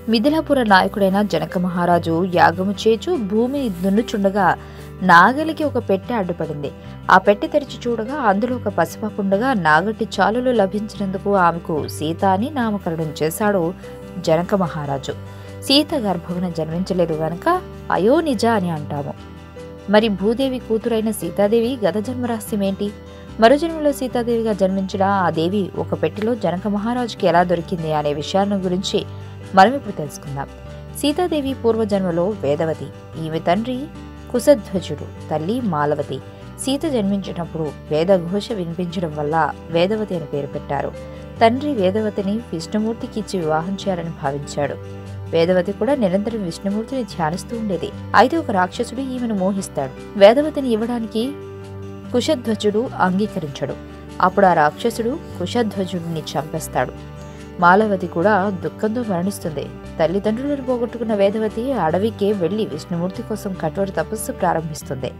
మిథిలాపుర నాయకుడైన జనక మహారాజు యాగము చేచు భూమి దున్నుచుండగా నాగలికి ఒక పెట్టె అడ్డుపడింది ఆ పెట్టె తెరిచి చూడగా అందులో ఒక పసిపాపుండగా నాగటి చాలులు లభించినందుకు ఆమెకు సీత అని నామకరణం చేశాడు జనక మహారాజు సీత గర్భమున జన్మించలేదు గనక అయో నిజ అని అంటాము మరి భూదేవి కూతురైన సీతాదేవి గత జన్మరహస్యమేంటి మరో జన్మలో సీతాదేవిగా జన్మించిన ఆ దేవి ఒక పెట్టెలో జనక మహారాజుకి ఎలా దొరికింది అనే విషయాలను గురించి మనం ఇప్పుడు తెలుసుకుందాం సీతాదేవి పూర్వజన్మలో వేదవతి ఈమె తండ్రి కుశధ్వజుడు తల్లి మాలవతి సీత జన్మించినప్పుడు వేదఘోష వినిపించడం వల్ల వేదవతి అని పేరు పెట్టారు తండ్రి వేదవతిని విష్ణుమూర్తికి ఇచ్చి వివాహం చేయాలని భావించాడు వేదవతి కూడా నిరంతరం విష్ణుమూర్తిని ధ్యానిస్తూ ఉండేది అయితే ఒక రాక్షసుడు ఈమెను మోహిస్తాడు వేదవతిని ఇవ్వడానికి కుశధ్వజుడు అంగీకరించడు అప్పుడు ఆ రాక్షసుడు కుశధ్వజుడిని చంపేస్తాడు మాలవతి కూడా దుఃఖంతో మరణిస్తుంది తల్లిదండ్రులను పోగొట్టుకున్న వేదవతి అడవికే వెళ్లి విష్ణుమూర్తి కోసం కఠోర తపస్సు ప్రారంభిస్తుంది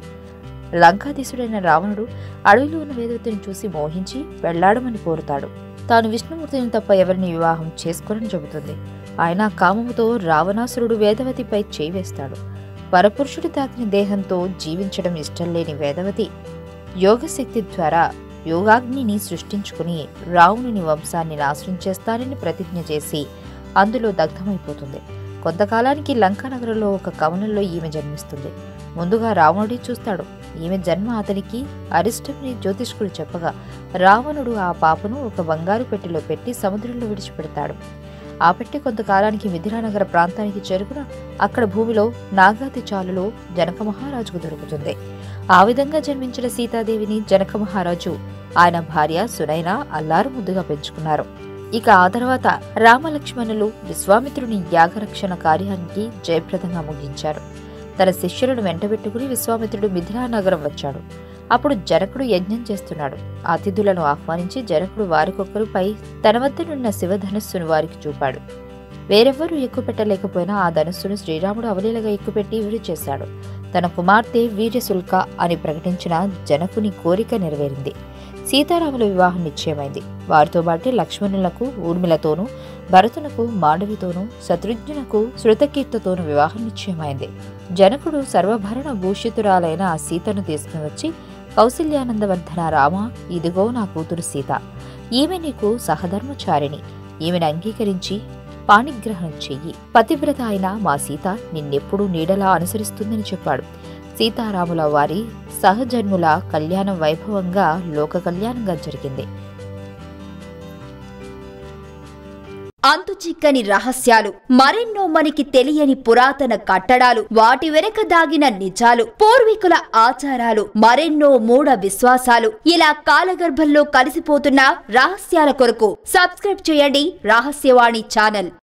లంకాధీశుడైన రావణుడు అడవిలో ఉన్న వేదవతిని చూసి మోహించి వెళ్లాడమని కోరుతాడు తాను విష్ణుమూర్తిని తప్ప ఎవరిని వివాహం చేసుకోనని చెబుతుంది ఆయన కామముతో రావణాసురుడు వేదవతిపై చేయి వేస్తాడు పరపురుషుడు తాకిన దేహంతో జీవించడం ఇష్టం లేని వేదవతి యోగశక్తి ద్వారా యోగాగ్నిని సృష్టించుకుని రావణుని వంశాన్ని నాశనం చేస్తానని ప్రతిజ్ఞ చేసి అందులో దగ్ధమైపోతుంది కొంతకాలానికి లంకా నగరంలో ఒక కవనంలో ఈమె జన్మిస్తుంది ముందుగా రావణుడి చూస్తాడు ఈమె జన్మ అతనికి అరిష్టమని జ్యోతిష్కుడు చెప్పగా రావణుడు ఆ పాపను ఒక బంగారు పెట్టెలో పెట్టి సముద్రంలో విడిచిపెడతాడు ఆ పెట్టె కొంతకాలానికి మిథిలానగర ప్రాంతానికి చేరుకున అక్కడ భూమిలో నాగాతి చాలులో జనక మహారాజుకు దొరుకుతుంది ఆ విధంగా జన్మించిన సీతాదేవిని జనక మహారాజు ఆయన భార్య సునైన అల్లారు ముద్దుగా పెంచుకున్నారు ఇక ఆ తర్వాత రామలక్ష్మణులు విశ్వామిత్రుని యాగరక్షణ కార్యానికి జయప్రదంగా ముగించారు తన శిష్యులను వెంటబెట్టుకుని విశ్వామిత్రుడు మిథిలా నగరం వచ్చాడు అప్పుడు జనకుడు యజ్ఞం చేస్తున్నాడు అతిథులను ఆహ్వానించి జనకుడు వారికొకరుపై తన వద్దనున్న శివధనుస్సును వారికి చూపాడు వేరెవ్వరూ ఎక్కుపెట్టలేకపోయినా ఆ ధనుస్సును శ్రీరాముడు అవలీలగా ఎక్కుపెట్టి విడి చేశాడు తన కుమార్తె వీర్యశుల్క అని ప్రకటించిన జనకుని కోరిక నెరవేరింది సీతారాముల వివాహం నిశ్చయమైంది వారితో పాటు లక్ష్మణులకు ఊర్మిళతోనూ భరతునకు మాండవితోనూ శత్రుఘ్నునకు శృతకీర్తతోనూ వివాహం నిశ్చయమైంది జనకుడు సర్వభరణ భూషితురాలైన ఆ సీతను తీసుకుని వచ్చి కౌసల్యానందవర్ధన రామ ఇదిగో నా కూతురు సీత ఈమె నీకు సహధర్మచారిణి ఈమెను అంగీకరించి పాణిగ్రహణం చెయ్యి పతివ్రత అయిన మా సీత నిన్నెప్పుడూ నీడలా అనుసరిస్తుందని చెప్పాడు సీతారాముల వారి సహజన్ముల కళ్యాణం వైభవంగా లోక కళ్యాణంగా జరిగింది అంతు చిక్కని రహస్యాలు మరెన్నో మనకి తెలియని పురాతన కట్టడాలు వాటి వెనక దాగిన నిజాలు పూర్వీకుల ఆచారాలు మరెన్నో మూఢ విశ్వాసాలు ఇలా కాలగర్భంలో కలిసిపోతున్న రహస్యాల కొరకు సబ్స్క్రైబ్ చేయండి రహస్యవాణి ఛానల్